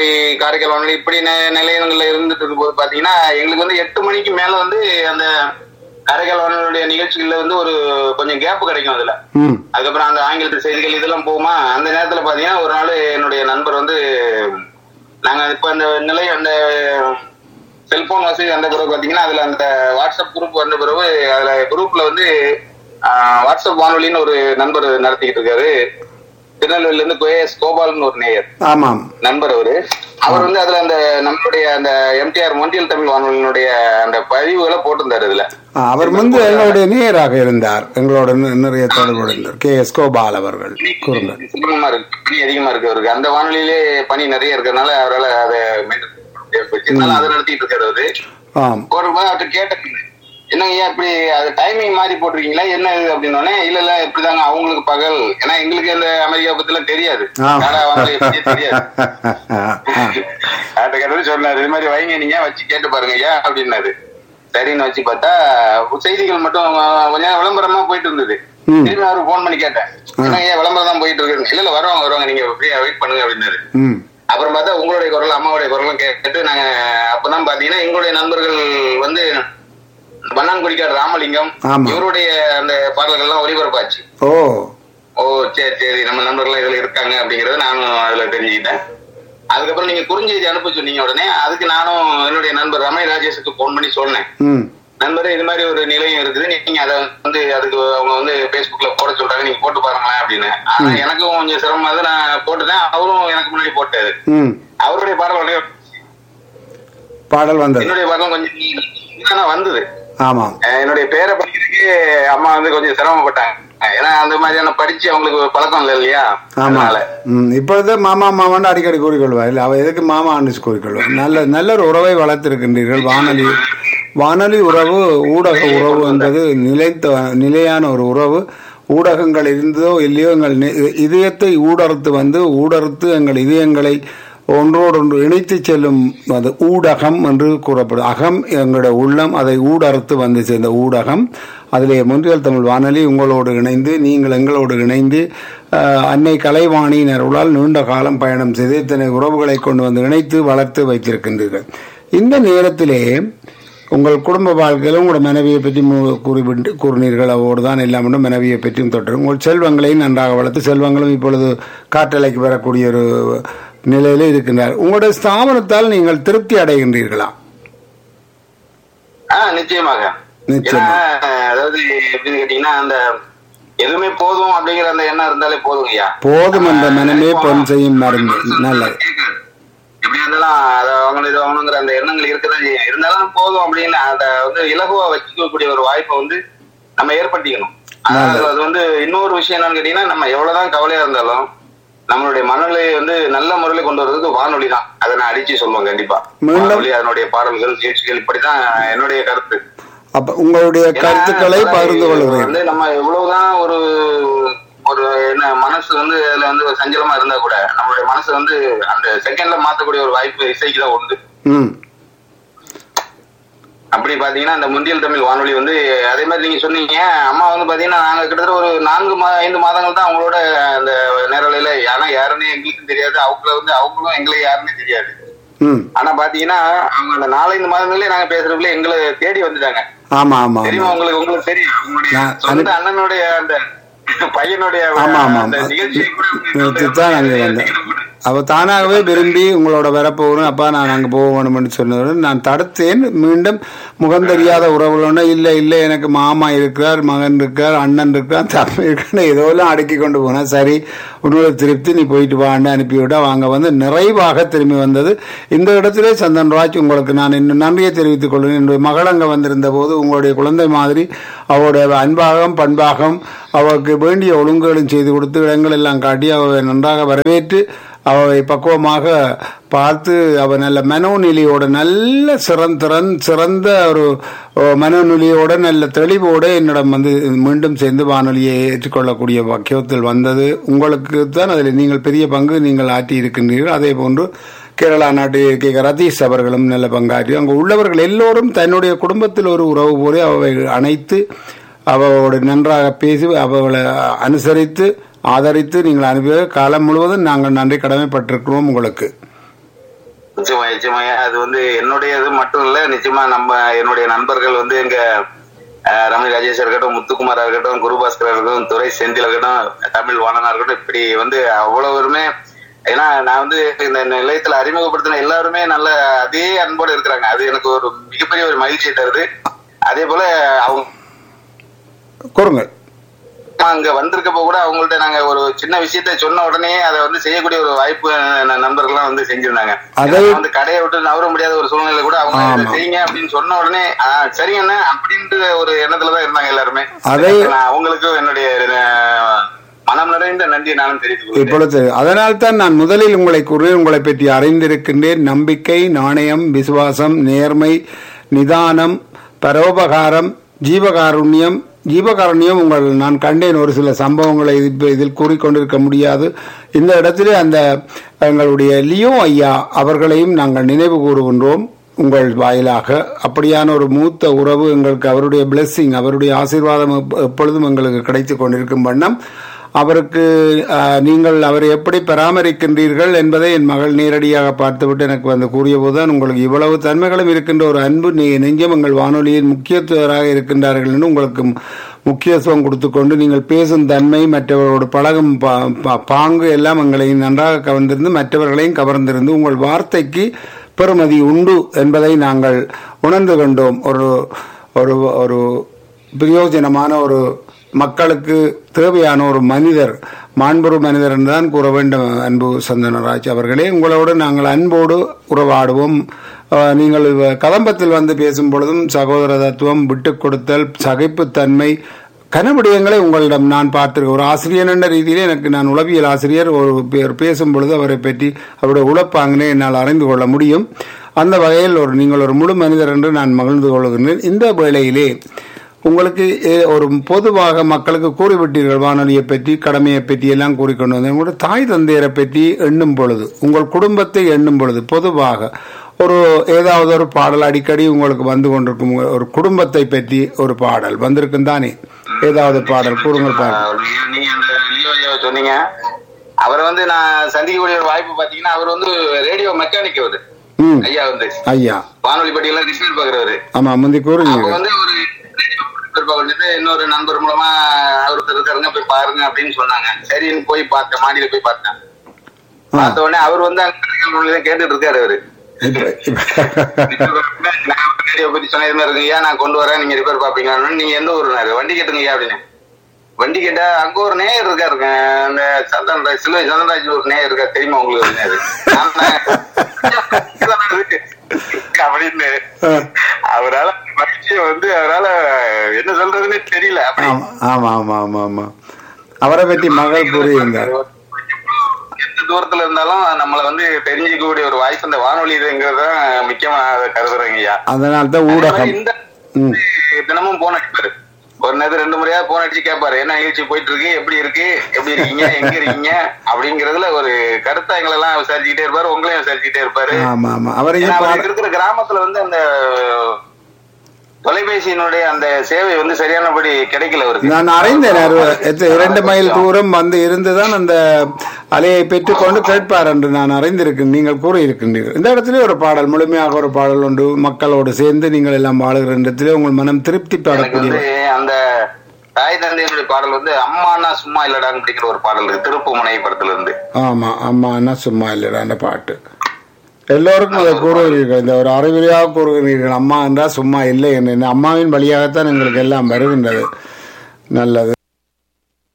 மாதிரி காரைக்கால் வானொலி இப்படி நி- நிலையங்கள்ல இருந்துட்டு இருக்கும்போது பாத்தீங்கன்னா எங்களுக்கு வந்து எட்டு மணிக்கு மேல வந்து அந்த காரைக்கால் வானொலியுடைய நிகழ்ச்சிகள்ல வந்து ஒரு கொஞ்சம் கேப் கிடைக்கும் அதுல ம் அதுக்கப்புறம் அந்த ஆங்கிலத்து செய்திகள் இதெல்லாம் போகுமா அந்த நேரத்துல பாத்தீங்கன்னா ஒரு நாள் என்னுடைய நண்பர் வந்து நாங்க இப்ப அந்த நிலை அந்த செல்போன் வசதி வந்த பிறகு பாத்தீங்கன்னா அதுல அந்த வாட்ஸ்அப் குரூப் வந்த பிறகு அதுல குரூப்ல வந்து ஆஹ், வாட்ஸ்அப் வானொலின்னு ஒரு நண்பர் நடத்திக்கிட்டு இருக்காரு திருநெல்வேலியில இருந்து கோஎஸ் கோபால்னு ஒரு நேயர் ஆமாம் நண்பர் அவரு அவர் வந்து அதுல அந்த நம்மளுடைய அந்த எம்டிஆர் மொண்டியல் தமிழ் வானொலியினுடைய அந்த பதிவுகளை போட்டிருந்தாரு இதுல ஆ, அவர் வந்து எங்களுடைய நேயராக இருந்தார் எங்களோட நி- நிறைய தொடர்பு இருந்தார் கே எஸ் கோபால் அவர்கள் கூறுங்கள் சிரமமா இருக்கு பணி அதிகமா இருக்கு அவருக்கு அந்த வானொலியிலே பணி நிறைய இருக்கிறதுனால அவரால் அதை maintain பண்ண முடியாம போச்சு. இருந்தாலும் அதை நடத்திட்டு இருக்காரு அவரு ஆம் ஒரு முறை அவர்கிட்ட கேட்டேன் என்னங்க ஐயா இப்படி அது டைமிங் மாறி போட்டிருக்கீங்களா என்ன இது அப்படின்னோடனே இல்ல இல்ல இப்படிதாங்க அவங்களுக்கு பகல் ஏன்னா எங்களுக்கு அந்த அமெரிக்கா பத்தி எல்லாம் தெரியாது ஆம். காடா வானொலியை பத்தி தெரியாது ஆ. அவர்கிட்ட கேட்டது சொன்னாரு இது மாதிரி வைங்க நீங்க வச்சு கேட்டு பாருங்க ஐயா அப்படின்னாரு சரின்னு வச்சு பார்த்தா செய்திகள் மட்டும் கொஞ்சம் விளம்பரமா போயிட்டு இருந்தது ம். திரும்பி அவருக்கு போன் பண்ணி கேட்டேன் என்ன ஐயா விளம்பரம் தான் போயிட்டு இருக்கு இல்ல இல்ல வருவாங்க வருவாங்க நீங்க ஃப்ரீயா வெயிட் பண்ணுங்க அப்படின்னாரு ம் அப்புறம் பார்த்தா உங்களுடைய குரல் அம்மாவுடைய குரலும் கேட்டு நாங்க அப்பதான் பாத்தீங்கன்னா எங்களுடைய நண்பர்கள் வந்து பன்னான்குடிக்கார் ராமலிங்கம் ஆமா. இவருடைய அந்த பாடல்கள் எல்லாம் ஒளிபரப்பாச்சு ஓ ஓ சரி சரி நம்ம நண்பர்கள் இதுல இருக்காங்க அப்படிங்கறத நானும் அதுல தெரிஞ்சுக்கிட்டேன் அதுக்கப்புறம் நீங்க குறுஞ்செய்தி அனுப்ப சொன்னீங்க உடனே அதுக்கு நானும் என்னுடைய நண்பர் ரமணி ராஜேஷுக்கு போன் பண்ணி சொன்னேன் ம் நண்பரே இது மாதிரி ஒரு நிலையம் இருக்குது நீங்க அதை வந்து அதுக்கு அவங்க வந்து Facebookல போட சொல்றாங்க நீங்க போட்டு பாருங்களேன் அப்படின்னு ஆனா எனக்கும் கொஞ்சம் சிரமமா இருந்து நான் போட்டுட்டேன் அவரும் எனக்கு முன்னாடி போட்டாரு ம் அவருடைய பாடல் உடனே பாடல் வந்தது என்னுடைய பாடலும் கொஞ்சம் ஆனா வந்தது ஆமாம் அஹ் என்னுடைய பேரை படிக்கிறதுக்கு அம்மா வந்து கொஞ்சம் சிரமப்பட்டாங்க ஏன்னா அந்த மாதிரியான படிச்சு அவங்களுக்கு பழக்கம் இல்லை இல்லையா ஆமா அதனால ம் இப்பொழுது மாமா மாமான்னு அடிக்கடி கூறிக்கொள்வார் இல்லை அவ எதுக்கு மாமா அனுச்சு கூறிக்கொள்வார் நல்ல நல்ல ஒரு உறவை வளர்த்திருக்கின்றீர்கள் வானொலி வானொலி உறவு ஊடக உறவு என்பது நிலைத்த நிலையான ஒரு உறவு ஊடகங்கள் இருந்ததோ இல்லையோ எங்கள் நி- இதயத்தை ஊடறுத்து வந்து ஊடறுத்து எங்கள் இதயங்களை ஒன்றோடொன்று இணைத்து செல்லும் அது ஊடகம் என்று கூறப்படும் அகம் எங்களுடைய உள்ளம் அதை ஊடறுத்து வந்து சேர்ந்த ஊடகம் அதிலே முன்றியல் தமிழ் வானொலி உங்களோடு இணைந்து நீங்கள் எங்களோடு இணைந்து அஹ், அன்னை கலைவாணியின் அருளால் நீண்ட காலம் பயணம் செய்து இத்தனை உறவுகளை கொண்டு வந்து இணைத்து வளர்த்து வைத்திருக்கின்றீர்கள் இந்த நேரத்திலே உங்கள் குடும்ப வாழ்க்கையில் உங்களோட மனைவியை பற்றி மு- கூறிவிட்டு கூறினீர்கள் அவரோடு தான் எல்லாம் உண்டு, மனைவியை பற்றியும் தொற்று உங்கள் செல்வங்களையும் நன்றாக வளர்த்து செல்வங்களும் இப்பொழுது காற்றலைக்கு வரக்கூடிய ஒரு நிலையில இருக்கின்றார் உங்களுடைய ஸ்தாபனத்தால் நீங்கள் திருப்தி அடைகின்றீர்களா ஆஹ் நிச்சயமாக நிச்சயமா. ஏன்னா அதாவது எப்படின்னு கேட்டீங்கன்னா அந்த எதுவுமே போதும் அப்படிங்கிற அந்த எண்ணம் இருந்தாலே போதும் ஐயா போதும் என்ற மனமே பொன் செய்யும் மருந்து நல்லது எப்படியா இருந்தாலும் அதை வாங்கணும் இது வாங்கணுங்கிற அந்த எண்ணங்கள் இருக்கதான் செய்யும் இருந்தாலும் போதும் அப்படின்னு அதை வந்து இலகுவா வச்சுக்கக்கூடிய ஒரு வாய்ப்பை வந்து நம்ம ஏற்படுத்திக்கணும் அதாவது அது வந்து இன்னொரு விஷயம் என்னன்னு கேட்டீங்கன்னா நம்ம எவ்வளவுதான் கவலையா இருந்தாலும் நம்மளுடைய மனநிலையை வந்து நல்ல முறையில கொண்டு வர்றதுக்கு வானொலி தான் அதை நான் அடிச்சு சொல்லுவேன் கண்டிப்பா மீண்டும்? வானொலி அதனுடைய பாடல்கள் நிகழ்ச்சிகள் இப்படிதான் என்னுடைய கருத்து அப்ப உங்களுடைய கருத்துக்களை ஏன்னா, பகிர்ந்து கொள்கிறேன் வந்து நம்ம எவ்வளவுதான் ஒரு ஒரு என்ன மனசு வந்து அதுல வந்து ஒரு சஞ்சலமா இருந்தா கூட நம்மளுடைய மனசு வந்து அந்த செகண்ட்ல மாத்தக்கூடிய ஒரு வாய்ப்பு இசைக்கு தான் உண்டு ம் அப்படி பாத்தீங்கன்னா அந்த முந்தியல் தமிழ் வானொலி வந்து அதே மாதிரி நீங்க சொன்னீங்க அம்மா வந்து பாத்தீங்கன்னா நாங்க கிட்டத்தட்ட ஒரு நான்கு மா ஐந்து மாதங்கள் தான் அவங்களோட அந்த நேரலையில ஆனா யாருன்னு எங்களுக்கும் தெரியாது அவங்கள வந்து அவங்களும் எங்களை யாருன்னு தெரியாது ம் ஆனா பாத்தீங்கன்னா அவங்க அந்த நாலஞ்சு மாதங்களே நாங்க பேசுறதுக்குள்ள எங்களை தேடி வந்துட்டாங்க ஆமா ஆமா தெரியுமா ஆமா உங்களுக்கு உங்களுக்கு தெரியும் உங்களுடைய நான் சொந்த அண்ணனுடைய அந்த பையனுடைய ஆமா ஆமா அந்த நிகழ்ச்சியை கூட நேற்று தான் அங்கே வந்தேன் அவ தானாகவே விரும்பி உங்களோட வரப்போகணும் அப்பா நான் அங்கே போகணும்னு சொன்னதுடன் நான் தடுத்தேன் மீண்டும் முகம் தெரியாத உறவுகளோட இல்லை இல்லை எனக்கு மாமா இருக்கிறார் மகன் இருக்கார் அண்ணன் இருக்கார் தம்பி இருக்கார் ஏதோலாம் அடுக்கி கொண்டு போனேன் சரி உன்னோட திருப்தி நீ போயிட்டு வான்னு அனுப்பிவிட்டா வாங்க வந்து நிறைவாக திரும்பி வந்தது இந்த இடத்திலே சந்தன் ராஜ் உங்களுக்கு நான் இன்னும் நன்றியை தெரிவித்துக் கொள்கிறேன் என்னுடைய மகள் அங்கே வந்திருந்த போது உங்களுடைய குழந்தை மாதிரி அவருடைய அன்பாகம் பண்பாகம் அவருக்கு வேண்டிய ஒழுங்குகளும் செய்து கொடுத்து இடங்கள் எல்லாம் காட்டி அவரை நன்றாக வரவேற்று அவரை பக்குவமாக பார்த்து அவ நல்ல மனோநிலையோட நல்ல சிறந்திறன் சிறந்த ஒரு ஓ, மனோநிலையோட நல்ல தெளிவோட என்னிடம் வந்து மீண்டும் சேர்ந்து வானொலியை ஏற்றுக்கொள்ளக்கூடிய வாக்கியத்தில் வந்தது உங்களுக்கு தான் அதில் நீங்கள் பெரிய பங்கு நீங்கள் ஆற்றி இருக்கின்றீர்கள் அதே போன்று கேரளா நாட்டு கே ரதீஷ் அவர்களும் நல்ல பங்காற்றி அங்கு உள்ளவர்கள் எல்லோரும் தன்னுடைய குடும்பத்தில் ஒரு உறவு போல அவை அணைத்து அவளோடு நன்றாக பேசி அவளை அனுசரித்து ஆதரித்து நீங்கள் அனுப்பிய காலம் முழுவதும் நாங்கள் நன்றி கடமைப்பட்டிருக்கிறோம் உங்களுக்கு நிச்சயமா நிச்சயமா அது வந்து என்னுடைய இது மட்டும் இல்ல நிச்சயமா நம்ம என்னுடைய நண்பர்கள் வந்து எங்க அஹ், ரமணி ராஜேஷ் இருக்கட்டும் முத்துக்குமாரா இருக்கட்டும் குருபாஸ்கர் இருக்கட்டும் துரை செந்தில் இருக்கட்டும் தமிழ் வாணனா இருக்கட்டும் இப்படி வந்து அவ்வளவுமே ஏன்னா நான் வந்து இந்த நிலையத்துல அறிமுகப்படுத்தின எல்லாருமே நல்ல அதே அன்போடு இருக்கிறாங்க அது எனக்கு ஒரு மிகப்பெரிய ஒரு மகிழ்ச்சியை தருது அதே போல அவங்க கூறுங்கள் அங்க வந்திருக்கப்ப கூட அவங்கள்ட்ட நாங்க ஒரு சின்ன விஷயத்த சொன்ன உடனே அதை வந்து செய்யக்கூடிய ஒரு வாய்ப்பு ந- நண்பர்கள்லாம் வந்து செஞ்சிருந்தாங்க அதை- ஏன்னா வந்து கடையை விட்டு நவர முடியாத ஒரு சூழ்நிலை கூட அவங்க இதை ஆமா. செய்யுங்க அப்படின்னு சொன்ன உடனே "ஆ, சரிங்கண்ணா அப்படின்ற ஒரு எண்ணத்துலதான் இருந்தாங்க எல்லாருமே அதை- நான் அவங்களுக்கும் என்னுடைய அஹ், மனம் நிறைந்த நன்றி நானும் தெரிவித்துக் கொள்கிறேன் இப்பொழுது அதனால்தான் நான் முதலில் உங்களை கூறினேன் உங்களை பற்றி அறிந்திருக்கின்றேன் நம்பிக்கை நாணயம் விசுவாசம் நேர்மை நிதானம் பரோபகாரம் ஜீவகாருண்யம் ஜீவகாருண்யம் உங்கள் நான் கண்டேன் ஒரு சில சம்பவங்களை இப்ப இதில் கூறிக்கொண்டிருக்க முடியாது இந்த இடத்திலே அந்த எங்களுடைய லியோ ஐயா அவர்களையும் நாங்கள் நினைவு கூறுகின்றோம் உங்கள் வாயிலாக அப்படியான ஒரு மூத்த உறவு எங்களுக்கு அவருடைய பிளெஸ்ஸிங் அவருடைய ஆசீர்வாதம் எப்ப- எப்பொழுதும் எங்களுக்கு கிடைத்துக் கொண்டிருக்கும் வண்ணம் அவருக்கு அஹ், நீங்கள் அவரை எப்படி பராமரிக்கின்றீர்கள் என்பதை என் மகள் நேரடியாக பார்த்துவிட்டு எனக்கு வந்து கூறியபோதுதான் உங்களுக்கு இவ்வளவு தன்மைகளும் இருக்கின்ற ஒரு அன்பு நெ- நெஞ்சம் எங்கள் வானொலியின் முக்கியத்துவராக இருக்கின்றார்கள் என்று உங்களுக்கு முக்கியத்துவம் கொடுத்துக்கொண்டு நீங்கள் பேசும் தன்மை மற்றவர்களோடு பழகும் பா- பா- பாங்கு எல்லாம் எங்களை நன்றாக கவர்ந்திருந்து மற்றவர்களையும் கவர்ந்திருந்து உங்கள் வார்த்தைக்கு பெறுமதி உண்டு என்பதை நாங்கள் உணர்ந்து கொண்டோம் ஒரு ஒரு ஒரு பிரயோஜனமான ஒரு மக்களுக்கு தேவையான ஒரு மனிதர் மாண்புறு மனிதர் என்றுதான் கூற வேண்டும் அன்பு சந்தனராஜ் அவர்களே உங்களோடு நாங்கள் அன்போடு உறவாடுவோம் அஹ், நீங்கள் இவ- கதம்பத்தில் வந்து பேசும் பொழுதும் சகோதர தத்துவம் விட்டுக் கொடுத்தல் சகிப்புத்தன்மை கனவிடயங்களை உங்களிடம் நான் பார்த்திருக்கேன் ஒரு ஆசிரியர் என்ற ரீதியிலே எனக்கு நான் உளவியல் ஆசிரியர் ஒரு பேர் பேசும் பொழுது அவரை பற்றி அவருடைய உழைப்பாங்கினே என்னால் அறிந்து கொள்ள முடியும் அந்த வகையில் ஒரு நீங்கள் ஒரு முழு மனிதர் என்று நான் மகிழ்ந்து கொள்கின்றேன் இந்த வேளையிலே உங்களுக்கு எ- ஒரு பொதுவாக மக்களுக்கு கூறிவிட்டீர்கள் வானொலியை பற்றி கடமையை பற்றி எல்லாம் கூறிக்கொண்டு வந்தேன் உங்களுடைய தாய் தந்தையரை பற்றி எண்ணும் பொழுது உங்கள் குடும்பத்தை எண்ணும் பொழுது பொதுவாக ஒரு ஏதாவது ஒரு பாடல் அடிக்கடி உங்களுக்கு வந்து கொண்டிருக்கும் உங்க- ஒரு குடும்பத்தை பற்றி ஒரு பாடல் வந்திருக்கும் தானே ஏதாவது பாடல் கூறுங்கள் பாருங்கள் ஆஹ் நீங்க அந்த லியோ ஐயாவை சொன்னீங்க அவரை வந்து நான் சந்திக்கக்கூடிய ஒரு வாய்ப்பு பாத்தீங்கன்னா அவர் வந்து ரேடியோ மெக்கானிக் அவரு ம் ஐயா வந்து ஐயா வானொலி பட்டியெல்லாம் ரிசீவ் பாக்குறவரு ஆமா முந்தி அப்ப கூறுங்க வந்து ஒரு சொல்லிட்டு இன்னொரு நண்பர் மூலமா ஒருத்தர் இருக்காருங்க போய் பாருங்க அப்படின்னு சொன்னாங்க சரின்னு போய் பார்த்தேன் மாடியில போய் பார்த்தேன் பார்த்த உடனே அவர் வந்து அங்க கேட்டுட்டு இருக்காரு அவரு நான் ரேடியோ பத்தி சொன்ன இது மாதிரி இருக்குங்கய்யா நான் கொண்டு வரேன் நீங்க ரிப்பேர் பாப்பீங்களா நீங்க எந்த ஊருனாரு வண்டி கேட்டுங்கய்யா அப்படின்னு வண்டி கேட்டா அங்க ஒரு நேயர் இருக்காருங்க அந்த சந்தன்ராஜ் சிலுவை சந்தன்ராஜ் ஒரு நேயர் இருக்கா தெரியுமா உங்களுக்கு ஒரு நேயர் அப்படின்னு அவரால மகிழ்ச்சியை வந்து அவரால என்ன சொல்றதுன்னே தெரியல அப்படி ஆமா ஆமா ஆமா ஆமா ஆமா அவரை பற்றி மகள் கூறியிருந்தார் எந்த தூரத்துல இருந்தாலும் நம்மள வந்து தெரிஞ்சுக்கக்கூடிய ஒரு வாய்ப்பு இந்த வானொலி இதுங்கிறத முக்கியமா அதை கருதுறேங்க ஐயா அதனால தான் அதே ஊடகம் மாதிரி இந்த ம். தினமும் போன் அடிப்பாரு ஒரு நேரத்து ரெண்டு முறையா போன் அடிச்சு கேட்பாரு என்ன நிகழ்ச்சி போயிட்டு இருக்கு எப்படி இருக்கு எப்படி இருக்கீங்க எங்க இருக்கீங்க அப்படிங்கறதுல ஒரு கருத்தை எங்களை எல்லாம் விசாரிச்சுக்கிட்டே இருப்பாரு உங்களையும் விசாரிச்சுக்கிட்டே இருப்பாரு ஆமா ஆமா அவரையும் ஏன்னா பாட- அவருக்கு இருக்கிற கிராமத்துல வந்து அந்த தொலைபேசியினுடைய அந்த சேவை வந்து சரியானபடி கிடைக்கல அவருக்கு நான் அறிந்தேன் அரு- எத்த- இரண்டு மைல் தூரம் வந்து இருந்துதான் அந்த அலையை பெற்றுக்கொண்டு கேட்பார் என்று நான் அறிந்திருக்கேன் நீங்கள் கூறியிருக்கின்றீர்கள் இந்த இடத்துல ஒரு பாடல் முழுமையாக ஒரு பாடல் உண்டு மக்களோடு சேர்ந்து நீங்கள் எல்லாம் வாழுகிற இடத்திலே உங்கள் மனம் திருப்தி எனக்கு படக்கூடிய வந்து அந்த தாய் தந்தையினுடைய பாடல் வந்து அம்மானா சும்மா இல்லடான்னு அப்படிங்கிற ஒரு பாடல் இருக்கு திருப்புமுனை படத்துல இருந்து ஆமா அம்மா அண்ணா சும்மா இல்லைடா அந்த பாட்டு எல்லோருக்கும் அதை கூறுகிறீர்கள் இந்த ஒரு அறிவுரையாக கூறுகிறீர்கள் அம்மா என்றால் சும்மா இல்லை என்று அம்மாவின் வழியாகத்தான் எங்களுக்கு எல்லாம் வருகின்றது நல்லது